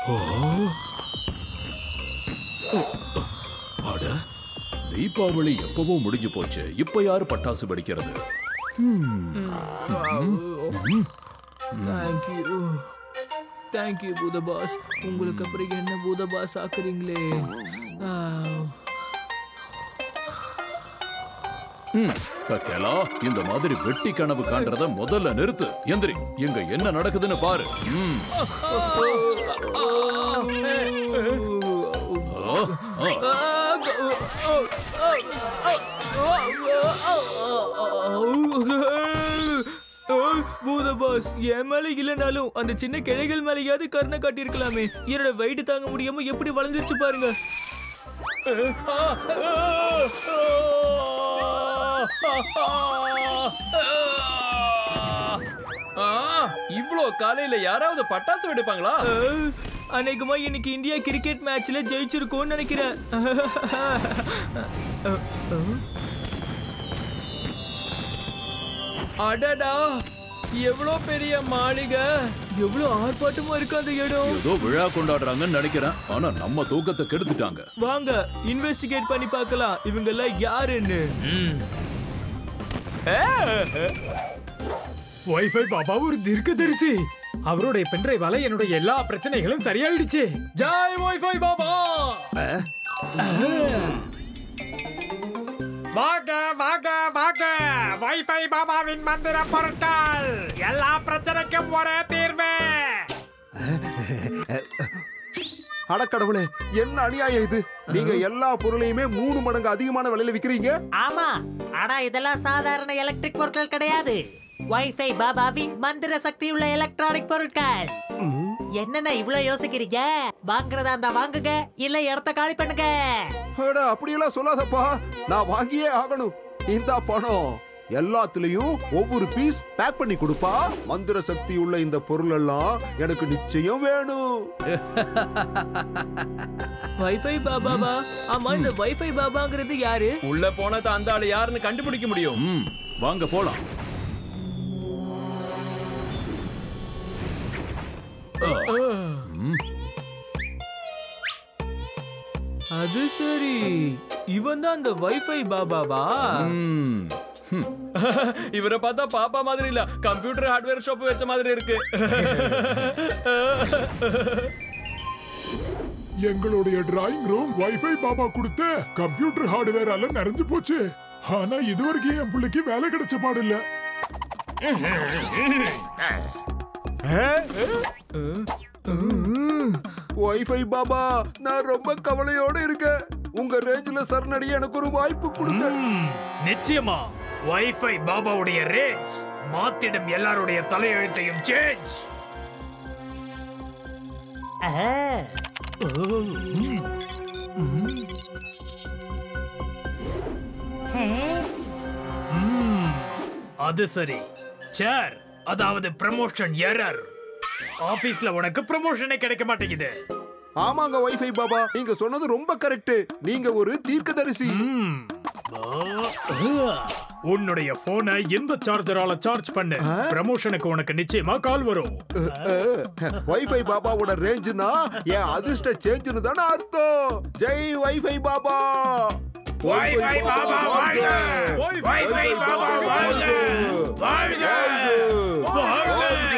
அட தீபாவளி எப்பவோ முடிஞ்சு போச்சு இப்ப யாரு பட்டாசு வெடிக்கிறது தேங்க்யூ தேங்க்யூ பூத பாஸ் உங்களுக்கு அப்புறம் என்ன பூத பாஸ் ஆக்குறீங்களே ஆ, ம், தக்கேலா இந்த மாதிரி வெட்டி கனவு காண்றத முதல்ல நிறுத்து எந்திரி இங்க என்ன நடக்குதுன்னு பாரு ம். ஆ, ஆ. பூத பாஸ் என் மேல இல்லைனாலும் அந்த சின்ன கிளைகள் மேலேயாவது கருணை காட்டியிருக்கலாமே என்னோட வெயிட் தாங்க முடியாம எப்படி வளர்ந்துருச்சு பாருங்க இவ்ளோ காலையில யாராவது பட்டாசு வெடிப்பாங்களா அஹ், அநேகமா இன்னைக்கு இந்தியா கிரிக்கெட் மேட்ச்ல ஜெயிச்சிருக்கோம்னு நினைக்கிறேன் அடடா எவ்வளோ பெரிய மாளிகை எவ்வளவு ஆர்ப்பாட்டமா இருக்கு அந்த இடம் ஏதோ விழா கொண்டாடுறாங்கன்னு நினைக்கிறேன் ஆனா நம்ம தூக்கத்தை கெடுத்துட்டாங்க வாங்க இன்வெஸ்டிகேட் பண்ணி பார்க்கலாம் இவங்க எல்லாம் யாருன்னு வைஃபை பாபா ஒரு தீர்க்கதரிசி அவருடைய பென்ட்ரைவால என்னுடைய எல்லா பிரச்சனைகளும் சரியாயிடுச்சு ஜாய் வைஃபை பாபா வாங்க வாங்க வாங்க வைஃபை பாபாவின் மந்திர பொருட்கள் எல்லா பிரச்சனைக்கும் ஒரே தீர்வு அடக்கடவுளே என்ன அநியாயம் இது நீங்க எல்லா பொருளையுமே மூணு மடங்கு அதிகமான விலையில விக்கிறீங்க ஆமா ஆனா இதெல்லாம் சாதாரண எலக்ட்ரிக் பொருட்கள் கிடையாது வைஃபை பாபாவின் மந்திர சக்தி உள்ள எலக்ட்ரானிக் பொருட்கள் என்னென்ன இவ்ளோ யோசிக்கிறீங்க வாங்குறதா இருந்தா வாங்குங்க இல்ல இடத்த காலி பண்ணுங்க அட, அப்படியெல்லாம் சொல்லாதப்பா நான் வாங்கியே ஆகணும் இந்த பணம் எல்லாத்துலயும் ஒவ்வொரு பீஸ் பேக் பண்ணி கொடுப்பா மந்திர சக்தி உள்ள இந்த பொருள் எல்லாம் எனக்கு நிச்சயம் வேணும் வைஃபை பாபாவா ஆமா இந்த வைஃபை பாபாங்கிறது யாரு உள்ள போனத அந்த ஆளு யாருன்னு கண்டுபிடிக்க முடியும் ம் வாங்க போலாம் அது சரி இவன் தான் அந்த வைஃபை பாபாவா ம். ம். இவரை பார்த்தா பாப்பா மாதிரி இல்ல கம்ப்யூட்டர் ஹார்ட்வேர் ஷாப் வச்ச மாதிரி இருக்கு எங்களுடைய டிராயிங் ரூம் வைஃபை பாபா கொடுத்த கம்ப்யூட்டர் ஹார்ட்வேரால நிறைஞ்சு போச்சு ஆனா இதுவரைக்கும் என் பிள்ளைக்கு வேலை கிடைச்ச பாடில்ல வைஃபை பாபா நான் ரொம்ப கவலையோட இருக்கேன் உங்க ரேஞ்சில சரணடைய எனக்கு ஒரு வாய்ப்பு கொடுங்க நிச்சயமா வைஃபை பாபாவுடைய ரேஞ்ச் மாத்திடும் எல்லாருடைய தலையெழுத்தையும் சேஞ்ச் ஆஹ். ஹே? அது சரி சார் அதாவது ப்ரமோஷன் எரர் ஆபீஸ்ல உனக்கு ப்ரமோஷனே கிடைக்க மாட்டேங்குது ஆமாங்க வைஃபை பாபா நீங்க சொன்னது ரொம்ப கரெக்ட் நீங்க ஒரு தீர்க்கதரிசி ம். ஆ, ஆ. உன்னுடைய போனை எந்த சார்ஜரால சார்ஜ் பண்ணு ப்ரமோஷனுக்கு உனக்கு நிச்சயமா கால் வரும் வைஃபை பாபாவோட ரேஞ்சுனா என் அதிர்ஷ்ட சேஞ்சுன்னு தானே அர்த்தம் ஜெய் வைஃபை பாபா வைஃபை பாபா வாழ்க! வைஃபை பாபா வாழ்க! வாழ்க! வாழ்க!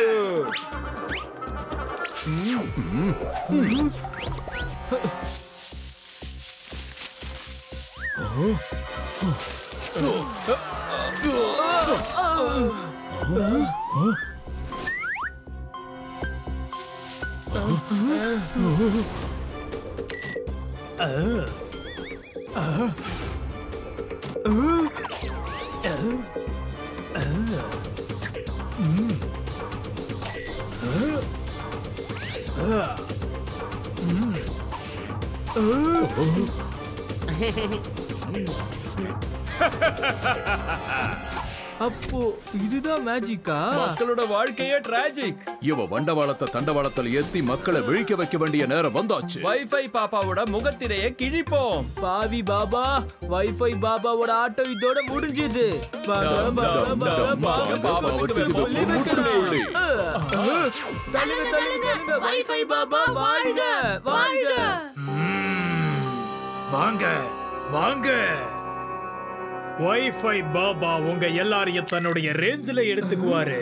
அப்போ இதுதான் மேஜிக்கா மக்களோட வாழ்க்கையே டிராஜிக் இவ வண்டவாளத்தை தண்டவாளத்தில் ஏத்தி மக்களை விழிக்க வைக்க வேண்டிய நேரம் வந்தாச்சு வைஃபை பாப்பாவோட முகத்திரையை கிழிப்போம் பாவி பாபா வைஃபை பாபாவோட ஆட்டம் இதோட முடிஞ்சது வாங்க, வாங்க, வாங்க, வாங்க, பாபாவுக்கு கொல்லி வைக்கலாம். தள்ளுங்க, தள்ளுங்க, தள்ளுங்க. வைஃபை பாபா வாழ்க வாழ்க வாங்க வாங்க வைஃபை பாபா உங்க எல்லாரையும் தன்னுடைய ரேஞ்சில எடுத்துக்குவாரு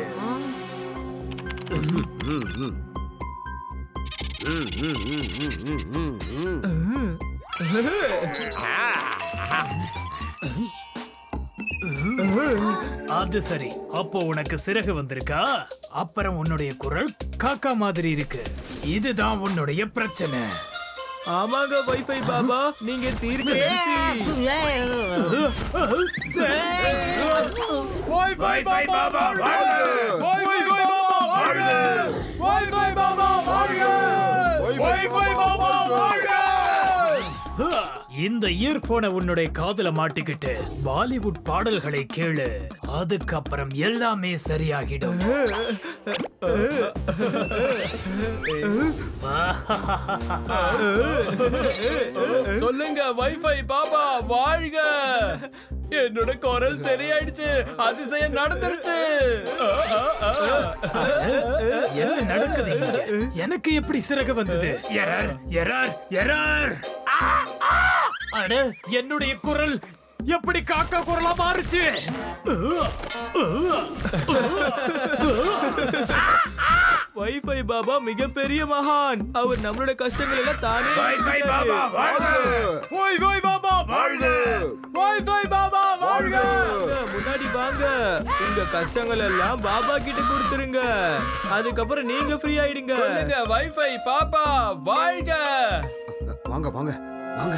அது சரி அப்போ உனக்கு சிறகு வந்திருக்கா அப்புறம் உன்னுடைய குரல் காக்கா மாதிரி இருக்கு இதுதான் உன்னுடைய பிரச்சனை ஆமாங்க வைஃபை பாபா நீங்க தீர்க்க வைஃபை பாபா வாழ்க வைஃபை பாபா வாழ்க வைஃபை பாபா வாழ்க வைஃபை பாபா வாழ்க இந்த இயர்போனை உன்னுடைய காதுல மாட்டிக்கிட்டு பாலிவுட் பாடல்களை கேளு அதுக்கப்புறம் எல்லாமே சரியாகிடும் சொல்லுங்க வைஃபை பாபா வாழ்க என்னோட குரல் சரியாயிடுச்சு அதிசயம் நடந்துருச்சு என்ன நடக்குது இங்க? எனக்கு எப்படி சிறகு வந்தது எரர் எரர் எரர் ஆ, ஆ! அட என்னுடைய குரல் எப்படி காக்கா குரலா மாறுச்சு வைஃபை பாபா மிகப்பெரிய மகான் அவர் நம்மளோட கஷ்டங்கள் எல்லாம் தானே வைஃபை எடுத்துக்கிட்டாரு. பாபா வாழ்க வைஃபை பாபா வாழ்க வைஃபை பாபா வாழ்க வாங்க, முன்னாடி வாங்க உங்க கஷ்டங்கள் எல்லாம் பாபா கிட்ட கொடுத்துருங்க அதுக்கப்புறம் நீங்க ஃப்ரீ ஆயிடுங்க சொல்லுங்க வைஃபை பாப்பா வாழ்க வாங்க வாங்க வாங்க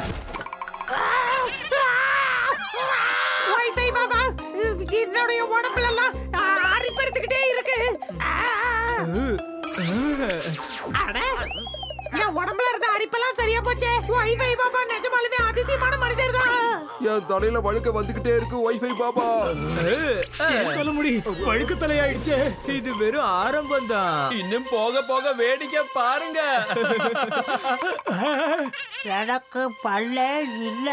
வைஃபை பாபா என்னுடைய உடம்புல எல்லாம் அரிப்படுத்திக்கிட்டே இருக்கு அட என் உடம்புல இருந்த அரிப்பெல்லாம் சரியா போச்சே வைஃபை பாபா நிஜமாலுமே அதிசயமான மனிதர் தான் என் தலையில வழுக்க வந்துகிட்டே இருக்கு வைஃபை பாபா தலைமுடி பழுக்கு தலையாயிடுச்சே இது வெறும் ஆரம்பம் தான் இன்னும் போக போக வேடிக்கை பாருங்க எனக்கு பல்லே இல்ல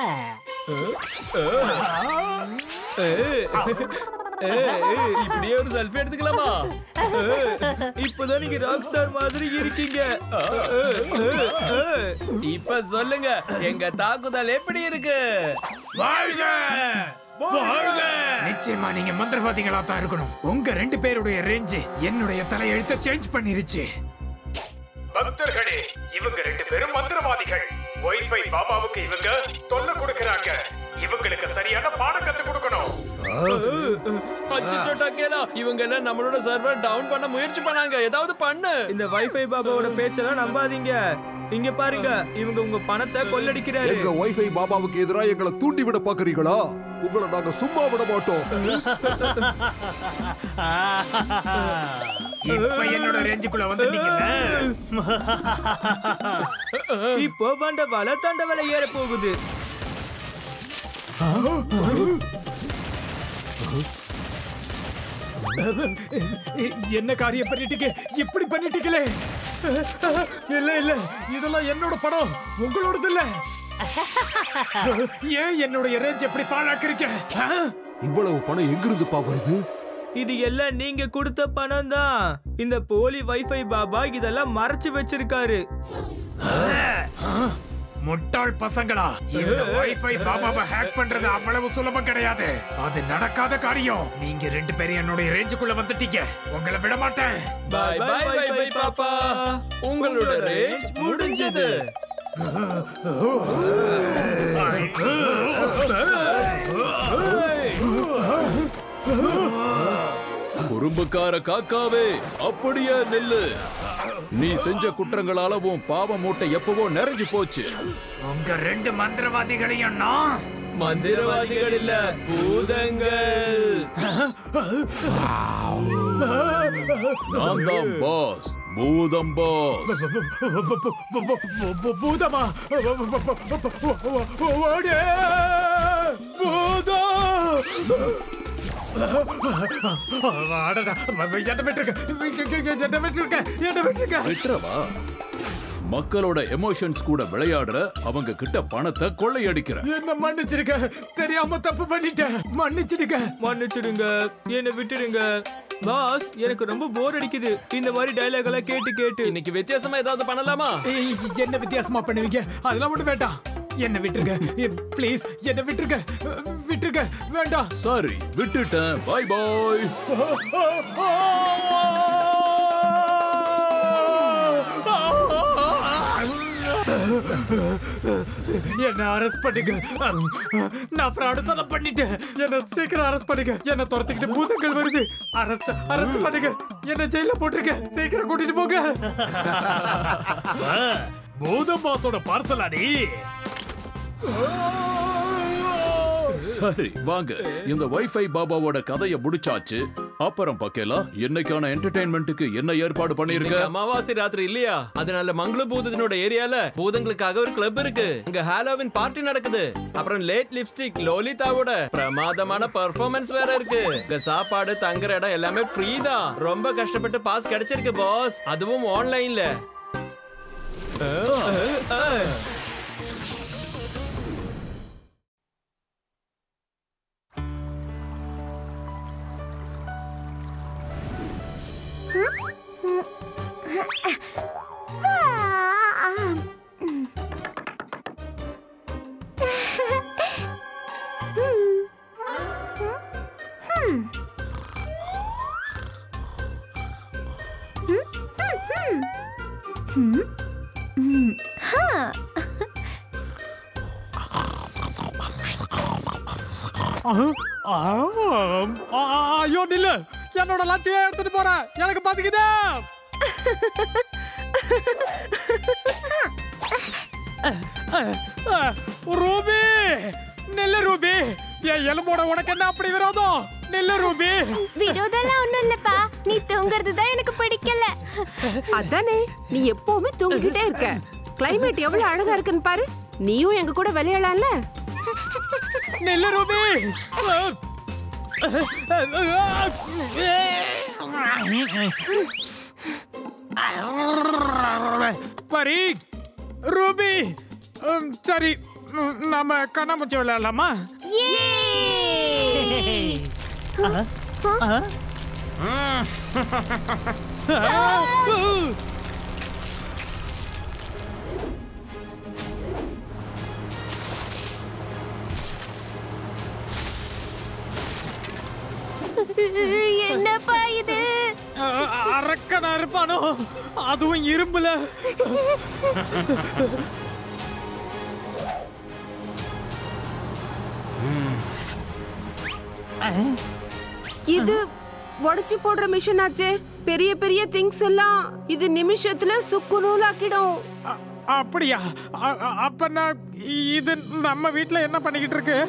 இப்படியே ஒரு செல்ஃபி எடுத்துக்கலாமா இப்பதான் நீங்க ராக் ஸ்டார் மாதிரி இருக்கீங்க இப்ப சொல்லுங்க எங்க தாக்குதல் எப்படி இருக்கு வாழ்க வாழ்க நிச்சயமா நீங்க மந்திரவாதிகளா தான் இருக்கணும் உங்க ரெண்டு பேருடைய ரேஞ்சு என்னுடைய தலையெழுத்த சேஞ்ச் பண்ணிருச்சு பக்தர்களே இவங்க ரெண்டு பேரும் மந்திரவாதிகள் வைஃபை பாபாவுக்கு இவங்க தொல்லை கொடுக்கறாங்க இவங்களுக்கு சரியான பாடம் கத்து கொடுக்கணும் அச்சச்சோ டக்கேலா இவங்க எல்லாம் நம்மளோட சர்வர் டவுன் பண்ண முயற்சி பண்ணாங்க ஏதாவது பண்ணு இந்த வைஃபை பாபாவோட பேச்செல்லாம் நம்பாதீங்க இங்க பாருங்க இவங்க உங்க பணத்தை கொள்ளடிக்கிறாரு எங்க வைஃபை பாபாவுக்கு எதிரா எங்களை தூண்டி விட பாக்குறீங்களா உங்களை நாங்க சும்மா விட மாட்டோம் இப்ப என்னோட ரேஞ்சுக்குள்ள வந்துட்டீங்கல்ல இப்போ பண்ட வலை தண்ட வலை ஏற போகுது என்ன காரியம் பண்ணிட்டீங்க இப்படி பண்ணிட்டீங்களே இல்ல இல்ல இதெல்லாம் என்னோட படம் உங்களோடது இல்ல ஏன் என்னுடைய ரேஞ்ச் எப்படி பாழாக்குறீங்க ஆ? இவ்வளவு பணம் எங்கிருந்துப்பா வருது இது எல்லாம் நீங்க கொடுத்த பணம் தான் இந்த போலி வைஃபை பாபா இதெல்லாம் மறைச்சு வச்சிருக்காரு முட்டாள் பசங்களா இந்த வைஃபை பாபாவை ஹேக் பண்றது அவ்வளவு சுலபம் கிடையாது அது நடக்காத காரியம் நீங்க ரெண்டு பேரும் என்னுடைய ரேஞ்சுக்குள்ள வந்துட்டீங்க உங்களை விட மாட்டேன் பாய் பாய் வைஃபை பாப்பா உங்களோட ரேஞ்ச் முடிஞ்சது குறும்புக்கார காக்காவே அப்படியே நில்லு நீ செஞ்ச குற்றங்களால உன் பாவ மூட்டை எப்பவோ நிறைஞ்சு போச்சு உங்க ரெண்டு மந்திரவாதிகளையும் நான் மந்திரவாதிகள் இல்ல பூதங்கள் நான் தான் பாஸ் பூதம் பாஸ் பூதமா ஓடு பூதம் அடடா, என்ன விட்டுருக்க என்ன விட்டுருக்க என்ன விட்டுருக்க விட்டுறவா மக்களோட எமோஷன்ஸ் கூட விளையாடுற அவங்க கிட்ட பணத்தை கொள்ளையடிக்கிற என்ன மன்னிச்சிருக்க தெரியாம தப்பு பண்ணிட்டேன் மன்னிச்சிடுங்க மன்னிச்சிடுங்க என்னை விட்டுடுங்க பாஸ் எனக்கு ரொம்ப போர் அடிக்குது இந்த மாதிரி டயலாக் எல்லாம் கேட்டு கேட்டு இன்னைக்கு வித்தியாசமா ஏதாவது பண்ணலாமா ஏய், என்ன வித்தியாசமா பண்ணுவீங்க அதெல்லாம் மட்டும் வேண்டாம் என்ன விட்டுருங்க ப்ளீஸ் என்ன விட்டுருங்க விட்டுருங்க வேண்டாம் சரி விட்டுட்டேன் பை பாய் என்ன அரெஸ்ட் பண்ணுங்க நான் ஃப்ராடு தனம் பண்ணிட்டேன் என்ன சீக்கிரம் அரெஸ்ட் பண்ணுங்க என்ன துரத்திக்கிட்டு பூதங்கள் வருது அரெஸ்ட் அரெஸ்ட் பண்ணுங்க என்ன ஜெயில போட்டுருங்க சீக்கிரம் கூட்டிட்டு போங்க பூதம் பாஸோட பார்சல் அடி சரி வாங்க இந்த வைஃபை பாபாவோட கதைய முடிச்சாச்சு அப்புறம் பக்கேலா என்னைக்கான என்டர்டைன்மெண்ட்டுக்கு என்ன ஏற்பாடு பண்ணிருக்க இன்னைக்கு அமாவாசை ராத்திரி இல்லையா அதனால மங்கள பூதத்தினோட ஏரியால பூதங்களுக்காக ஒரு கிளப் இருக்கு இங்க ஹாலோவின் பார்ட்டி நடக்குது அப்புறம் லேட் லிப்ஸ்டிக் லோலிதாவோட பிரமாதமான பெர்ஃபார்மன்ஸ் வேற இருக்கு இங்க சாப்பாடு தங்குற இடம் எல்லாமே ஃப்ரீ தான் ரொம்ப கஷ்டப்பட்டு பாஸ் கிடைச்சிருக்கு பாஸ் அதுவும் ஆன்லைன்ல ஐயோ நில்லு என்னோட லட்சியம் எடுத்துட்டு போறேன் எனக்கு பாத்துக்கிதே ரூபி நில்லு ரூபி என் எலும்போட உனக்கு என்ன அப்படி விரோதம் நில்லு ரூபி விரோதம்லாம் ஒண்ணும் இல்லப்பா நீ தூங்குறது தான் எனக்கு பிடிக்கல அதானே நீ எப்பவுமே தூங்கிக்கிட்டே இருக்க கிளைமேட் எவ்வளவு அழகா இருக்குன்னு பாரு நீயும் எங்க கூட விளையாடலாம்ல நில்லு ரூபி பரி ரூபி உம், சரி உம், நாம கண்ணாமூச்சி விளையாடலாமா என்னப்பா இது அ- அரக்கனா இருப்பானோ அதுவும் இரும்புல இது உடைச்சு போடுற மிஷின் ஆச்சே பெரிய பெரிய திங்ஸ் எல்லாம் இது நிமிஷத்துல சுக்கு நூலாக்கிடும் அ- அப்படியா அ- அ- அப்ப நான் இது நம்ம வீட்ல என்ன பண்ணிக்கிட்டு இருக்கு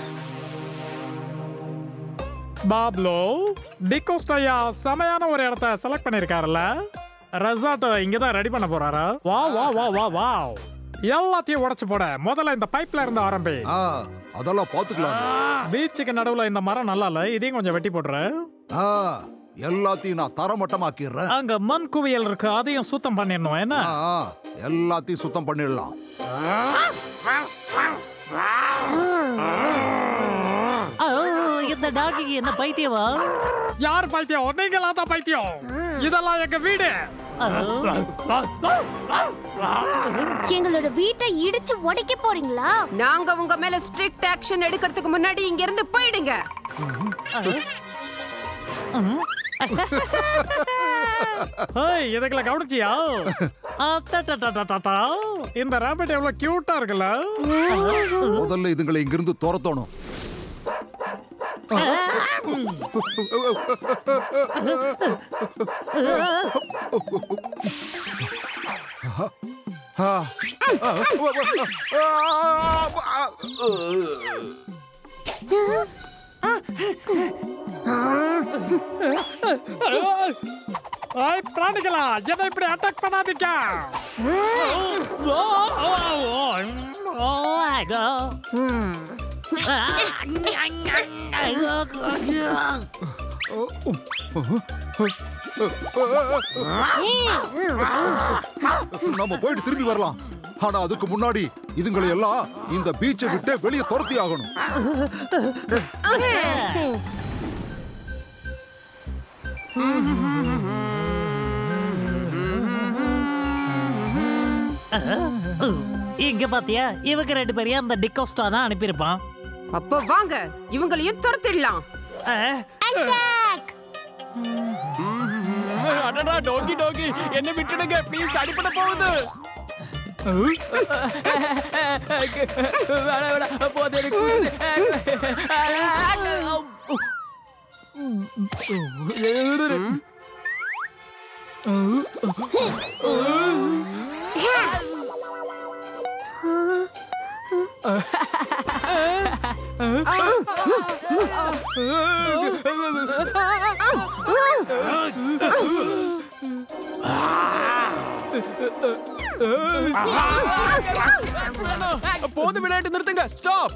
பாப்லோ டிகோஸ்டையா செமையான ஒரு இடத்த செலக்ட் பண்ணிருக்காருல்ல ரெசார்ட் இங்க தான் ரெடி பண்ண போறாரா வா வா வா வா வா எல்லாத்தையும் உடைச்சு போட முதல்ல இந்த பைப்ல இருந்து ஆரம்பி ஆ, அதெல்லாம் பாத்துக்கலாம் பீச்சுக்கு நடுவுல இந்த மரம் நல்லா இல்ல இதையும் கொஞ்சம் வெட்டி போடுற ஆ, எல்லாத்தையும் நான் தரமட்டமாக்கிடுறேன் அங்க மண் குவியல் இருக்கு அதையும் சுத்தம் பண்ணிடணும் என்ன ஆ, ஆ, எல்லாத்தையும் சுத்தம் பண்ணிடலாம் ஆ, இந்த டாகிக்கு என்ன பைத்தியமா யார் பைத்தியம் நீங்களா தான் பைத்தியம் இதெல்லாம் எங்க வீடு எங்களோட வீட்டை இடிச்சு உடைக்க போறீங்களா நாங்க உங்க மேல ஸ்ட்ரிக்ட் ஆக்ஷன் எடுக்கிறதுக்கு முன்னாடி இங்க இருந்து போயிடுங்க ஹேய் இதுக்குள்ள கவனிச்சியா அட்டட்டட்டட்டட்டா. இந்த ராபிட் எவ்வளவு கியூட்டா இருக்குல்ல முதல்ல இதுங்களை இங்கிருந்து துரத்தணும் ஆ, ஆ, ஆ, ஐய் பிராணிகளா என்ன இப்படி அட்டாக் பண்ணாதீங்க நம்ம போயிட்டு திரும்பி வரலாம் ஆனா அதுக்கு முன்னாடி இதுங்களை எல்லாம் இந்த பீச்சை விட்டு வெளியே துரத்தி ஆகணும் இங்க பாத்தியா இவங்க ரெண்டு பேரையும் அந்த டிகோஸ்டா தான் அனுப்பியிருப்பான் அப்ப வாங்க இவங்களையும் துரத்திடலாம் அட்டாக் அடடா டோகி டோகி என்ன விட்டுடுங்க ப்ளீஸ் அடிபட போகுது வேணா வேணா போது எனக்கு போது விளையாட்டு நிறுத்துங்க ஸ்டாப்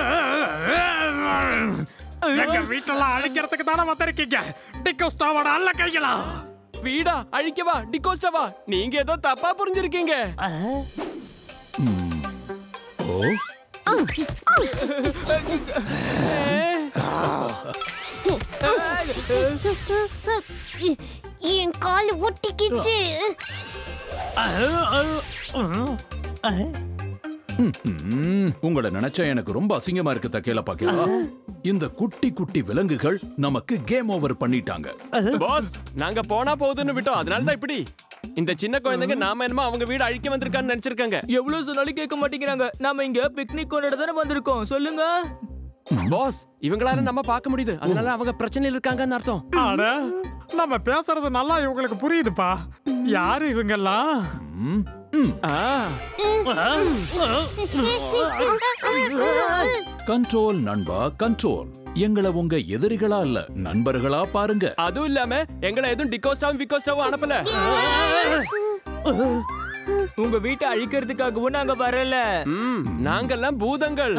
எங்க வீட்டெல்லாம் அழிக்கிறதுக்கு தானே வந்திருக்கீங்க டிகோஸ்டாவோட அல்ல கைகளா வீடா அழிக்கவா டிகோஸ்டவா நீங்க ஏதோ தப்பா புரிஞ்சிருக்கீங்க ஓ என் கால் ஒட்டிக்கிச்சு ம், உங்களை நினைச்சா எனக்கு ரொம்ப அசிங்கமா இருக்கு தக்கேல பாக்கேலா இந்த குட்டி குட்டி விலங்குகள் நமக்கு கேம் ஓவர் பண்ணிட்டாங்க பாஸ் நாங்க போனா போகுதுன்னு விட்டோம் அதனால தான் இப்படி இந்த சின்ன குழந்தைங்க நாம என்னமோ அவங்க வீடு அழிக்க வந்திருக்கான்னு நினைச்சிருக்காங்க எவ்வளவு சொன்னாலும் கேட்க மாட்டேங்கிறாங்க நாம இங்க பிக்னிக் கொண்டாட தானே வந்திருக்கோம் சொல்லுங்க பாஸ் இவங்களால நம்ம பார்க்க முடியுது அதனால அவங்க பிரச்சனையில் இருக்காங்கன்னு அர்த்தம் அட நம்ம பேசுறது நல்லா இவங்களுக்கு புரியுதுப்பா யாரு இவங்கெல்லாம் ம், ம். ஆ, கண்ட்ரோல் நண்பா கண்ட்ரோல் எங்களை உங்க எதிரிகளா இல்ல நண்பர்களா பாருங்க அதுவும் இல்லாம எங்களை எதுவும் டிகோஸ்டாவும் விகோஸ்டாவும் அனுப்பல உங்க வீட்டை அழிக்கிறதுக்காகவும் நாங்க வரல ம், நாங்கெல்லாம் பூதங்கள்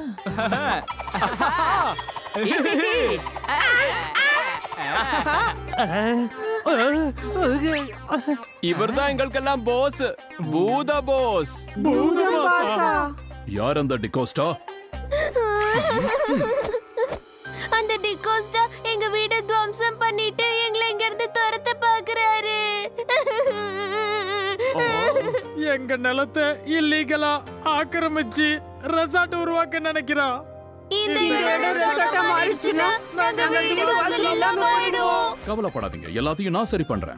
இவர்தான் எங்களுக்கெல்லாம் போஸ் பூத போஸ் பூதம் பாசா யார் அந்த டிகோஸ்டா அந்த டிகோஸ்டா எங்க வீட துவம்சம் பண்ணிட்டு எங்களை இங்க இருந்து துரத்த பாக்குறாரு எங்க நிலத்தை இல்லீகலா ஆக்கிரமிச்சு ரெசார்ட் உருவாக்க நினைக்கிறான் இந்த இந்த இடம் resort ஆ மாறிடுச்சுன்னா நாங்க வீடு வாசல் இல்லாம போயிடுவோம் கவலைப்படாதீங்க எல்லாத்தையும் நான் சரி பண்றேன்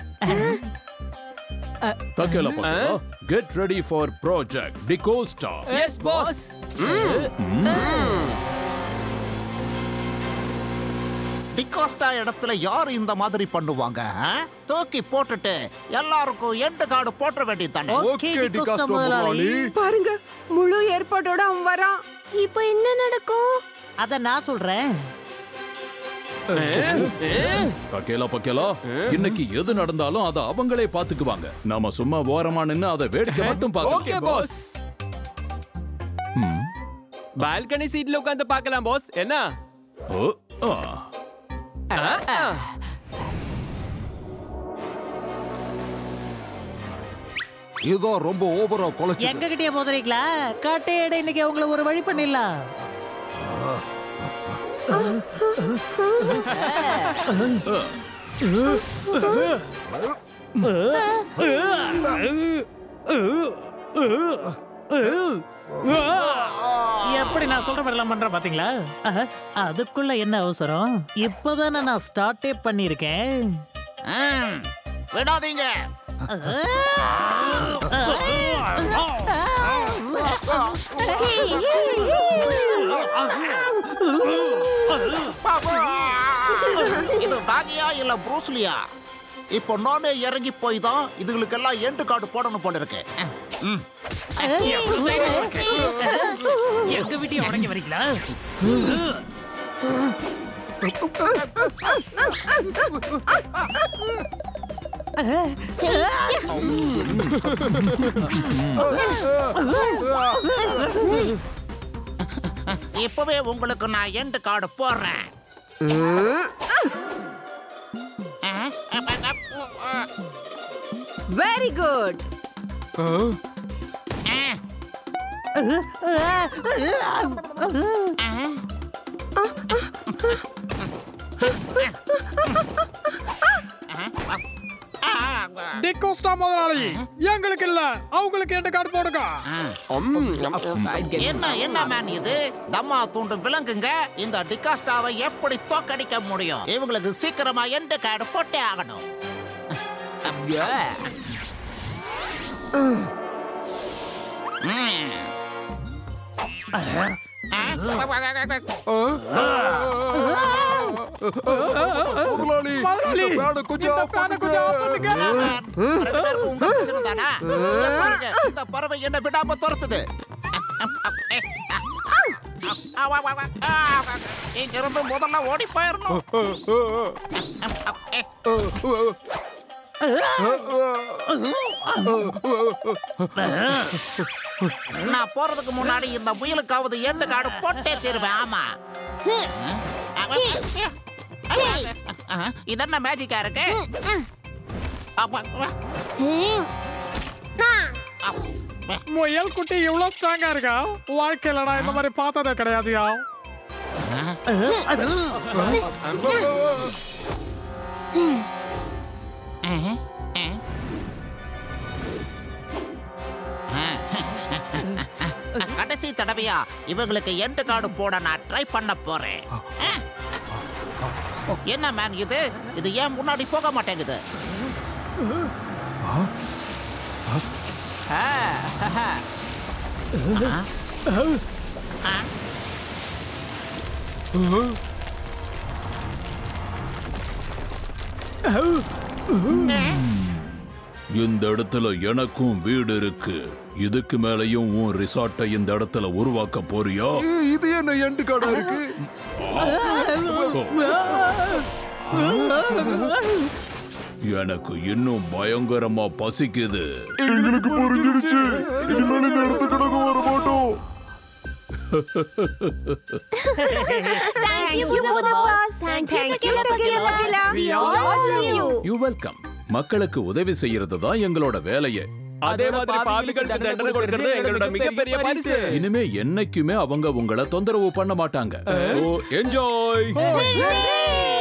தக்கேல பாக்கேலா get ready for project D'Costa yes boss D'Costa இடத்துல யாரு இந்த மாதிரி பண்ணுவாங்க ஆ? தூக்கி போட்டுட்டு எல்லாருக்கும் எண்டு கார்டு போட்டுற வேண்டியது தானே ஓகே டிகோஸ்டா முதலாளி பாருங்க முழு ஏற்பாட்டோட அவன் வரான் இப்போ என்ன நடக்கும் அத நான் சொல்றேன் தக்கேலா பக்கேலா இன்னைக்கு எது நடந்தாலும் அதை அவங்களே பாத்துக்குவாங்க நாம சும்மா ஓரமா நின்னு அதை வேடிக்கை மட்டும் ஓகே பார்க்கலாம் பாஸ் ம். பால்கனி சீட்ல உட்கார்ந்து பார்க்கலாம் பாஸ் என்ன ஓ, ஆ. இதோ ரொம்ப ஓவரா குலைச்சு எங்க கிட்டே போதுறீங்களா காட்டையடை இன்னைக்கு அவங்கள ஒரு வழி பண்ணிடலாம் எப்படி நான் சொல்ற மாதிரி எல்லாம் பண்றேன் பாத்தீங்களா அஹ், அதுக்குள்ள என்ன அவசரம் இப்பதானே நான் ஸ்டார்டே பண்ணிருக்கேன் ம், விடாதீங்க இது டாகியா இல்ல ப்ரூஸ்லியா இப்போ நானே இறங்கி போய் தான் இதுகளுக்கெல்லாம் எண்டு கார்டு போடணும் போல இருக்கு ம். எங்க வீட்டையும் உடங்கி வரீங்களா இப்பவே உங்களுக்கு நான் எண்டு கார்டு போடுறேன் வெரி குட் டிகோஸ்டா முதலாளி எங்களுக்கு இல்ல அவங்களுக்கு எந்த கார்டு போடுங்க என்ன என்ன மேன் இது தம்மா தூண்டு விலங்குங்க இந்த டிகாஸ்டாவை எப்படி தோக்கடிக்க முடியும் இவங்களுக்கு சீக்கிரமா எண்டு கார்டு போட்டே ஆகணும் ம். முதலாளி இந்த பேட கொஞ்சம் ஆஃப் பண்ணுங்க என்ன மேன்? ரெண்டு பேருக்கும் உங்க பிரச்சனை தானா? இங்க பாருங்க, இந்த பறவை என்ன விடாம துரத்துது இங்க இருந்து முதல்ல ஓடி போயிடணும் நான் போறதுக்கு முன்னாடி இந்த முயலுக்காவது எண்டு காடு போட்டே தீருவேன் ஆமா ஆஹா, இதென்ன மேஜிக்கா இருக்கு அப்பா, அப்பா. முயல் குட்டி இவ்வளவு ஸ்ட்ராங்கா இருக்கா வாழ்க்கையில நான் இந்த மாதிரி பார்த்ததே கிடையாதுயா கடைசி தடவையா இவங்களுக்கு எண்டு கார்டு போட நான் ட்ரை பண்ண போறேன் என்ன மேன் இது இது ஏன் முன்னாடி போக மாட்டேங்குது இந்த இடத்துல எனக்கும் வீடு இருக்கு இதுக்கு மேலயும் உன் ரிசார்ட்டை இந்த இடத்துல உருவாக்க போறியா இது என்ன எண்டு கார்டா இருக்கு எனக்கு இன்னும் பயங்கரமா பசிக்குது எங்களுக்கு புரிஞ்சிடுச்சு இனிமேல் இந்த இடத்துக்கு நாங்க வர மாட்டோம் Thank you, Buddha boss. Thank you, Takila Pakila. We all love you. You welcome மக்களுக்கு உதவி செய்யறது தான் எங்களோட வேலையே அதே மாதிரி பாவிகளுக்கு தண்டனை கொடுக்கிறது எங்களோட மிகப்பெரிய பரிசு இனிமே என்னைக்குமே அவங்க உங்களை தொந்தரவு பண்ண மாட்டாங்க சோ என்ஜாய் Hooray!